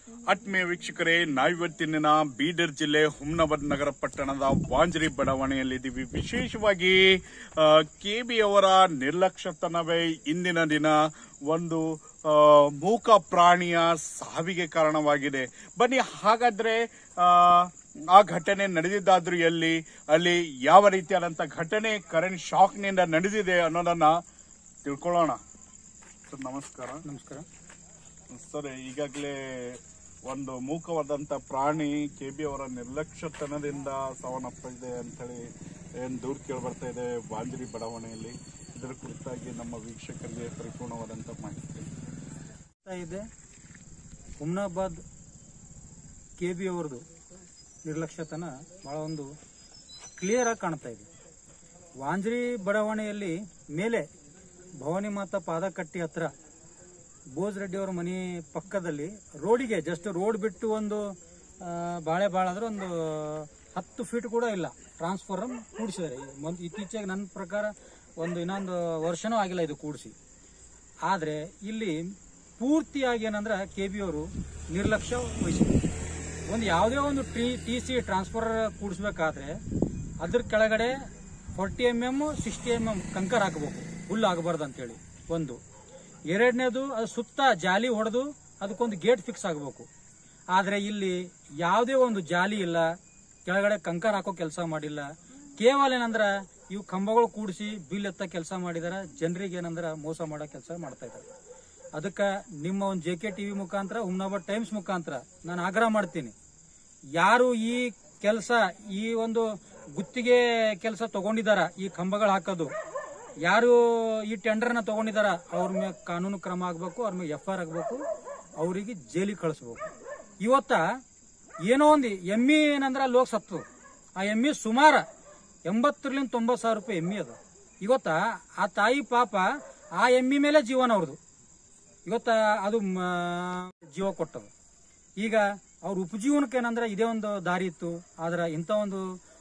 ಆತ್ಮೀಯ ವೀಕ್ಷಕರೇ ನಾವಿವತ್ತಿನ ಬೀದರ್ ಜಿಲ್ಲೆ ಹುಮ್ನಾಬಾದ್ ನಗರ ಪಟ್ಟಣದ ವಾಂಜರಿ ಬಡಾವಣೆಯಲ್ಲಿದ್ದೀವಿ ವಿಶೇಷವಾಗಿ ಕೆ ಬಿ ಅವರ ನಿರ್ಲಕ್ಷ್ಯತನವೇ ಇಂದಿನ ದಿನ ಒಂದು ಆ, ಮೂಕ ಪ್ರಾಣಿಯ ಸಾವಿಗೆ ಕಾರಣವಾಗಿದೆ ಬನ್ನಿ ಹಾಗಾದ್ರೆ ಆ, ಆ ಘಟನೆ ನಡೆದಿದ್ದಾದ್ರೂ ಎಲ್ಲಿ ಅಲ್ಲಿ ಯಾವ ರೀತಿಯಾದಂತ ಘಟನೆ ಕರೆಂಟ್ ಶಾಕ್ನಿಂದ ನಡೆದಿದೆ ಅನ್ನೋದನ್ನ ತಿಳ್ಕೊಳ್ಳೋಣ ಸರ್ ನಮಸ್ಕಾರ ನಮಸ್ಕಾರ ಸರ್ ಈಗಾಗಲೇ ಒಂದು ಮೂಕವಾದಂತ ಪ್ರಾಣಿ ಕೆ ಬಿ ಅವರ ನಿರ್ಲಕ್ಷ್ಯತನದಿಂದ ಸಾವನ್ನಪ್ಪಿದೆ ಅಂತೇಳಿ ಏನ್ ದೂರ ಕೇಳಿ ಬರ್ತಾ ಇದೆ ವಾಂಜರಿ ಬಡಾವಣೆಯಲ್ಲಿ ಇದರ ಕುರಿತಾಗಿ ನಮ್ಮ ವೀಕ್ಷಕರಿಗೆ ಪರಿಪೂರ್ಣವಾದಂತ ಮಾಹಿತಿ ಆಗ್ತಾ ಇದೆ ಹುಮ್ನಾಬಾದ್ ಕೆ ಬಿ ಅವ್ರದ್ದು ನಿರ್ಲಕ್ಷ್ಯತನ ಬಹಳ ಒಂದು ಕ್ಲಿಯರ್ ಆಗಿ ಕಾಣ್ತಾ ಇದೆ ವಾಂಜ್ರಿ ಬಡಾವಣೆಯಲ್ಲಿ ಮೇಲೆ ಭವಾನಿ ಮಾತಾ ಪಾದಕಟ್ಟಿ ಹತ್ರ ಬೋಜ್ ರೆಡ್ಡಿ ಅವರ ಮನೆ ಪಕ್ಕದಲ್ಲಿ ರೋಡಿಗೆ ಜಸ್ಟ್ ರೋಡ್ ಬಿಟ್ಟು ಒಂದು ಆ, ಬಾಳೆ ಬಾಳ ಅಂದ್ರೆ ಒಂದು ಹತ್ತು ಫೀಟ್ ಕೂಡ ಇಲ್ಲ ಟ್ರಾನ್ಸ್ಫಾರ್ಮ್ ಕೂಡಿಸಿದ್ದಾರೆ ಮೊದ್- ಇತ್ತೀಚೆಗೆ ನನ್ನ ಪ್ರಕಾರ ಒಂದು ಇನ್ನೊಂದು ವರ್ಷನೂ ಆಗಿಲ್ಲ ಇದು ಕೂಡಿಸಿ ಆದರೆ ಇಲ್ಲಿ ಪೂರ್ತಿಯಾಗಿ ಏನಂದ್ರೆ ಕೆ ಬಿ ಅವರು ನಿರ್ಲಕ್ಷ್ಯ ವಹಿಸಿದ್ರು ಒಂದು ಯಾವುದೇ ಒಂದು ಟಿ ಟಿ ಸಿ ಟ್ರಾನ್ಸ್ಫರ್ ಕೂಡಿಸ್ಬೇಕಾದ್ರೆ ಅದ್ರ ಕೆಳಗಡೆ forty M M sixty M M ಕಂಕರ್ ಹಾಕಬೇಕು ಹುಲ್ಲು ಆಗಬಾರ್ದು ಅಂತೇಳಿ ಒಂದು ಎರಡನೇದು ಅದು ಸುತ್ತ ಜಾಲಿ ಹೊಡೆದು ಅದಕ್ಕೊಂದು ಗೇಟ್ ಫಿಕ್ಸ್ ಆಗಬೇಕು ಆದರೆ ಇಲ್ಲಿ ಯಾವುದೇ ಒಂದು ಜಾಲಿ ಇಲ್ಲ ಕೆಳಗಡೆ ಕಂಕರ್ ಹಾಕೋ ಕೆಲಸ ಮಾಡಿಲ್ಲ ಕೇವಲ ಏನಂದ್ರ ಇವು ಕಂಬಗಳು ಕೂಡಿಸಿ ಬಿಲ್ ಎತ್ತ ಕೆಲಸ ಮಾಡಿದಾರ ಜನರಿಗೆ ಏನಂದ್ರ ಮೋಸ ಮಾಡೋ ಕೆಲಸ ಮಾಡ್ತಾ ಇದ್ದಾರೆ ಅದಕ್ಕೆ ನಿಮ್ಮ ಒಂದು ಜೆ ಕೆ ಟಿವಿ ಮುಖಾಂತರ ಹುಮ್ನಾಬಾದ್ ಟೈಮ್ಸ್ ಮುಖಾಂತರ ನಾನು ಆಗ್ರಹ ಮಾಡ್ತೀನಿ ಯಾರು ಈ ಕೆಲಸ ಈ ಒಂದು ಗುತ್ತಿಗೆ ಕೆಲಸ ತಗೊಂಡಿದಾರ ಈ ಕಂಬಗಳು ಹಾಕೋದು ಯಾರು ಈ ಟೆಂಡರ್ನ ತಗೊಂಡಿದಾರ ಅವ್ರ ಮೇಲೆ ಕಾನೂನು ಕ್ರಮ ಆಗಬೇಕು ಅವ್ರ ಮೇಲೆ ಎಫ್ ಆರ್ ಆಗಬೇಕು ಅವರಿಗೆ ಜೈಲಿಗೆ ಕಳಿಸ್ಬೇಕು ಇವತ್ತ ಏನೋ ಒಂದು ಎಮ್ಮಿ ಏನಂದ್ರ ಲೋಕ್ ಸತ್ತು ಆ ಎಮ್ಮಿ ಸುಮಾರು ಎಂಬತ್ತರಿಂದ ತೊಂಬತ್ತು ಸಾವಿರ ರೂಪಾಯಿ ಎಮ್ಮಿ ಅದು ಇವತ್ತ ಆ ತಾಯಿ ಪಾಪ ಆ ಎಮ್ಮಿ ಮೇಲೆ ಜೀವನ ಅವ್ರದ್ದು ಇವತ್ತ ಅದು ಮ- ಜೀವ ಕೊಟ್ಟದು ಈಗ ಅವ್ರ ಉಪಜೀವನಕ್ಕೆ ಏನಂದ್ರೆ ಇದೇ ಒಂದು ದಾರಿ ಇತ್ತು ಆದ್ರೆ ಇಂಥ ಒಂದು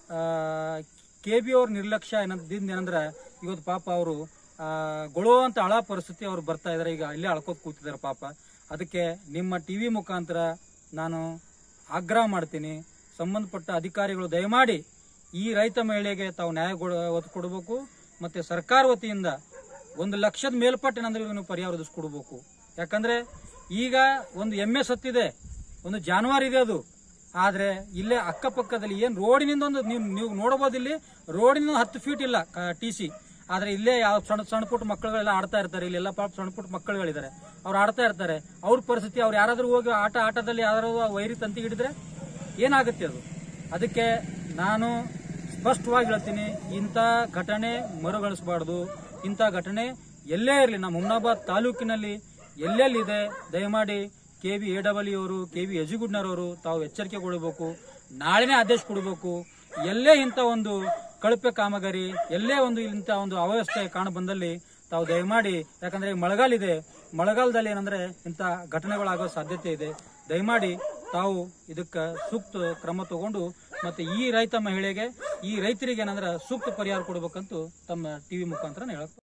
ಕೆ ಬಿ ಅವ್ರ ನಿರ್ಲಕ್ಷ್ಯ ಏನಂದಿಂದ ಏನಂದ್ರೆ ಇವತ್ತು ಪಾಪ ಅವರು ಗೊಳೋ ಅಂತ ಅಳ ಪರಿಸ್ಥಿತಿ ಅವ್ರು ಬರ್ತಾ ಇದಾರೆ ಈಗ ಇಲ್ಲೇ ಅಳ್ಕೋತ ಕೂತಿದ್ದಾರೆ ಪಾಪ ಅದಕ್ಕೆ ನಿಮ್ಮ ಟಿವಿ ಮುಖಾಂತರ ನಾನು ಆಗ್ರಹ ಮಾಡ್ತೀನಿ ಸಂಬಂಧಪಟ್ಟ ಅಧಿಕಾರಿಗಳು ದಯಮಾಡಿ ಈ ರೈತ ಮಹಿಳೆಗೆ ತಾವು ನ್ಯಾಯ ಒತ್ತು ಕೊಡಬೇಕು ಮತ್ತೆ ಸರ್ಕಾರ ವತಿಯಿಂದ ಒಂದು ಲಕ್ಷದ ಮೇಲ್ಪಟ್ಟು ಏನಂದ್ರೆ ಇವನು ಪರಿಹಾರ ಒದಗಿಸ್ಕೊಡ್ಬೇಕು ಯಾಕಂದ್ರೆ ಈಗ ಒಂದು ಎಮ್ಮೆ ಸತ್ತಿದೆ ಒಂದು ಜಾನುವಾರು ಇದೆ ಅದು ಆದ್ರೆ ಇಲ್ಲೇ ಅಕ್ಕಪಕ್ಕದಲ್ಲಿ ಏನ್ ರೋಡಿನಿಂದ ಒಂದು ನೀವು ನೀವು ನೋಡಬಹುದು ಇಲ್ಲಿ ರೋಡಿನಿಂದ ಹತ್ತು ಫೀಟ್ ಇಲ್ಲ ಟಿ ಸಿ ಆದ್ರೆ ಇಲ್ಲೇ ಯಾವ ಸಣ್ಣ ಸಣ್ಣ ಪುಟ್ಟ ಮಕ್ಕಳುಗಳೆಲ್ಲ ಆಡ್ತಾ ಇರ್ತಾರೆ ಇಲ್ಲೆಲ್ಲ ಪಾಪ ಸಣ್ಣ ಪುಟ್ಟ ಮಕ್ಕಳುಗಳಿದ್ದಾರೆ ಅವ್ರು ಆಡ್ತಾ ಇರ್ತಾರೆ ಅವ್ರ ಪರಿಸ್ಥಿತಿ ಅವ್ರು ಯಾರಾದ್ರೂ ಹೋಗಿ ಆಟ ಆಟದಲ್ಲಿ ಯಾರು ವೈರಿ ತಂತಿ ಹಿಡಿದ್ರೆ ಏನಾಗುತ್ತೆ ಅದು ಅದಕ್ಕೆ ನಾನು ಸ್ಪಷ್ಟವಾಗಿ ಹೇಳ್ತೀನಿ ಇಂಥ ಘಟನೆ ಮರುಗಳಿಸಬಾರ್ದು ಇಂಥ ಘಟನೆ ಎಲ್ಲೇ ಇರಲಿ ನಮ್ಮ ಹುಮ್ನಾಬಾದ್ ತಾಲೂಕಿನಲ್ಲಿ ಎಲ್ಲೆಲ್ಲಿದೆ ದಯಮಾಡಿ ಕೆ ವಿ ಎ ಡಬ್ಲ್ಯೂ ಅವರು ಕೆ ವಿ ಯಜುಗುಡ್ನರವರು ತಾವು ಎಚ್ಚರಿಕೆಗೊಳ್ಳಬೇಕು ನಾಳೆನೇ ಆದೇಶ ಕೊಡಬೇಕು ಎಲ್ಲೇ ಇಂಥ ಒಂದು ಕಳಪೆ ಕಾಮಗಾರಿ ಎಲ್ಲೇ ಒಂದು ಇಂಥ ಒಂದು ಅವ್ಯವಸ್ಥೆ ಕಾಣ ಬಂದಲ್ಲಿ ತಾವು ದಯಮಾಡಿ ಯಾಕಂದ್ರೆ ಈಗ ಮಳೆಗಾಲ ಇದೆ ಮಳೆಗಾಲದಲ್ಲಿ ಏನಂದ್ರೆ ಇಂಥ ಘಟನೆಗಳಾಗೋ ಸಾಧ್ಯತೆ ಇದೆ ದಯಮಾಡಿ ತಾವು ಇದಕ್ಕೆ ಸೂಕ್ತ ಕ್ರಮ ತಗೊಂಡು ಮತ್ತೆ ಈ ರೈತ ಮಹಿಳೆಗೆ ಈ ರೈತರಿಗೆ ಏನಂದ್ರೆ ಸೂಕ್ತ ಪರಿಹಾರ ಕೊಡಬೇಕಂತೂ ತಮ್ಮ ಟಿವಿ ಮುಖಾಂತರ ಹೇಳಕ್